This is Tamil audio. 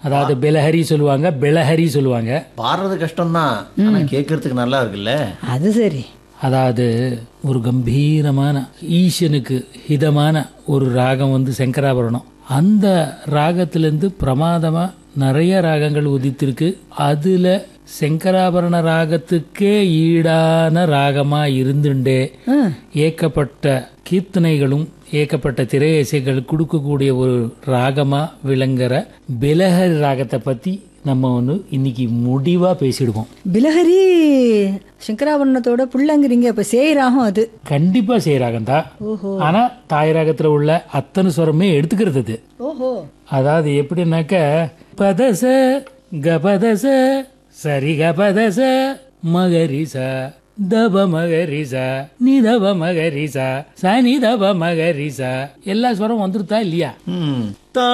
அதாவது பெலஹரி சொல்லுவாங்க பெலஹரி சொல்லுவாங்க பாடுறது கஷ்டம்தான் ஆனா கேட்கறதுக்கு நல்லா இருக்குல்ல அது சரி அதாவது ஒரு கம்பீரமான ஈசனுக்கு ஹிதமான ஒரு ராகம் வந்து சங்கராபரணம் அந்த ராகத்திலேருந்து பிரமாதமா நிறைய ராகங்கள் உதித்திருக்கு அதுல சங்கராபரண ராகத்துக்கே ஈடான ராகமா இருந்துட்டே ஏக்கப்பட்ட கீர்த்தனைகளும் ஏக்கப்பட்ட திரையசைகள் கொடுக்கக்கூடிய ஒரு ராகமா விளங்குற பிலஹரி ராகத்தை பத்தி நம்ம வந்து இன்னைக்கு முடிவா பேசிடுவோம் பிலஹரி சங்கராபரணத்தோட புள்ளங்கிறீங்க அப்ப சேயிராகும் அது கண்டிப்பா செய்யறாங்க தான் ஆனா தாய் ராகத்துல உள்ள அத்தனை ஸ்வரமே எடுத்துக்கிறது அது ஓஹோ அதாவது எப்படின்னாக்க பதச கபதச சரி கபதச மகரிச தப மகரிச நிதப மகரிச சனிதப மகரிச எல்லா ஸ்வரம் வந்துருத்தா இல்லையா ம்